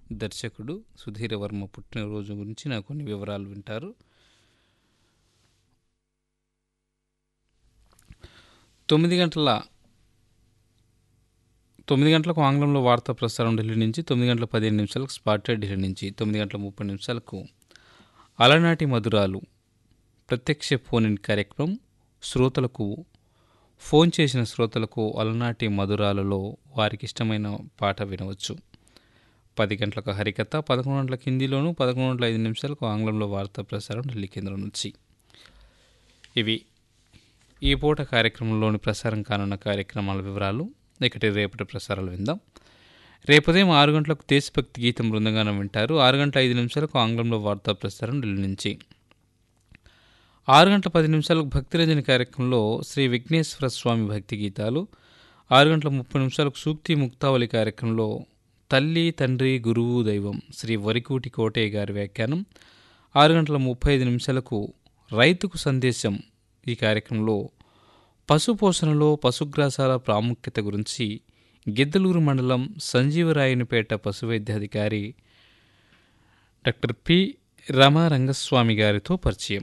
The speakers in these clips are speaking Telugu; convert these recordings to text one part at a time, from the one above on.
దర్శకుడు సుధీర వర్మ పుట్టినరోజు గురించి నాకు కొన్ని వివరాలు వింటారు తొమ్మిది గంటల తొమ్మిది గంటలకు ఆంగ్లంలో వార్తా ప్రసారం ఢిల్లీ నుంచి తొమ్మిది గంటల పదిహేను నిమిషాలకు స్పాటెడ్ ఢిల్లీ నుంచి తొమ్మిది గంటల ముప్పై నిమిషాలకు అలనాటి మధురాలు ప్రత్యక్ష ఫోన్ ఇన్ కార్యక్రమం శ్రోతలకు ఫోన్ చేసిన శ్రోతలకు అలనాటి మధురాలలో వారికి ఇష్టమైన పాట వినవచ్చు పది గంటలకు హరికథ పదకొండు గంటలకు హిందీలోను పదకొండు గంటల ఐదు నిమిషాలకు ఆంగ్లంలో వార్తా ప్రసారం ఢిల్లీ కేంద్రం నుంచి ఇవి ఈ పూట కార్యక్రమంలోని ప్రసారం కానున్న కార్యక్రమాల వివరాలు ఇకటి రేపటి ప్రసారాలు విందాం రేపు ఉదయం ఆరు గంటలకు దేశభక్తి గీతం బృందంగానం వింటారు ఆరు గంటల ఐదు నిమిషాలకు ఆంగ్లంలో వార్తా ప్రసారం ఢిల్లీ నుంచి ఆరు గంటల పది నిమిషాలకు భక్తిరంజని కార్యక్రమంలో శ్రీ విఘ్నేశ్వర స్వామి భక్తి గీతాలు ఆరు గంటల ముప్పై నిమిషాలకు సూక్తి ముక్తావళి కార్యక్రమంలో తల్లి తండ్రి గురువు దైవం శ్రీ వరికూటి కోటయ్య గారి వ్యాఖ్యానం ఆరు గంటల ముప్పై ఐదు నిమిషాలకు రైతుకు సందేశం ఈ కార్యక్రమంలో పశుపోషణలో పశుగ్రాసాల ప్రాముఖ్యత గురించి గిద్దలూరు మండలం సంజీవరాయనిపేట పశువైద్యాధికారి డాక్టర్ పి రమారంగస్వామి గారితో పరిచయం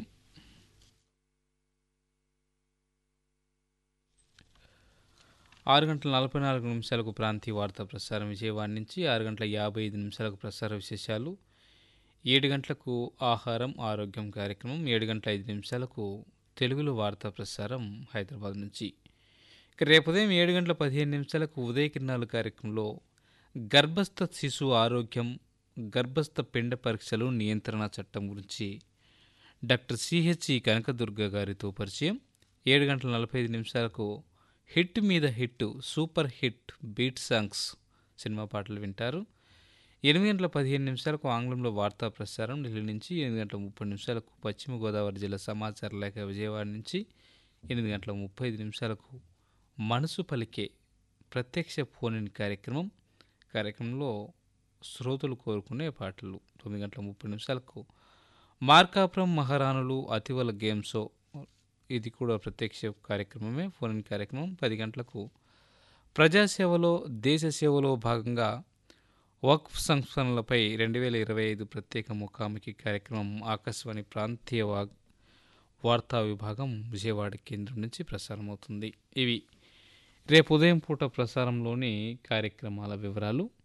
ఆరు గంటల నలభై నాలుగు నిమిషాలకు ప్రాంతీయ వార్తా ప్రసారం విజయవాడ నుంచి ఆరు గంటల యాభై ఐదు నిమిషాలకు ప్రసార విశేషాలు ఏడు గంటలకు ఆహారం ఆరోగ్యం కార్యక్రమం ఏడు గంటల ఐదు నిమిషాలకు తెలుగులో వార్తా ప్రసారం హైదరాబాద్ నుంచి ఇక రేపు ఉదయం ఏడు గంటల పదిహేను నిమిషాలకు ఉదయ కిరణాలు కార్యక్రమంలో గర్భస్థ శిశు ఆరోగ్యం గర్భస్థ పిండ పరీక్షలు నియంత్రణ చట్టం గురించి డాక్టర్ సిహెచ్ఈ కనకదుర్గ గారితో పరిచయం ఏడు గంటల నలభై ఐదు నిమిషాలకు హిట్ మీద hit super hit beat songs cinema పాటలు వింటారు ఎనిమిది గంటల పదిహేను నిమిషాలకు ఆంగ్లంలో వార్తా ప్రసారం ఢిల్లీ నుంచి ఎనిమిది గంటల ముప్పై నిమిషాలకు పశ్చిమ గోదావరి జిల్లా సమాచార లేఖ విజయవాడ నుంచి ఎనిమిది గంటల ముప్పై ఐదు నిమిషాలకు మనసు పలికే ప్రత్యక్ష ఫోన్ ఇన్ కార్యక్రమం కార్యక్రమంలో శ్రోతలు కోరుకునే పాటలు తొమ్మిది గంటల ముప్పై నిమిషాలకు మార్కాపురం మహారాణులు అతివల గేమ్ షో ఇది కూడా ప్రత్యక్ష కార్యక్రమమే ఫోన్ ఇన్ కార్యక్రమం పది గంటలకు ప్రజాసేవలో దేశ సేవలో భాగంగా వక్ఫ్ సంస్కరణలపై రెండు వేల ఇరవై ఐదు ప్రత్యేక ముఖాముఖి కార్యక్రమం ఆకాశవాణి ప్రాంతీయ వాగ్ వార్తా విభాగం విజయవాడ కేంద్రం నుంచి ప్రసారమవుతుంది ఇవి రేపు ఉదయం పూట ప్రసారంలోని కార్యక్రమాల వివరాలు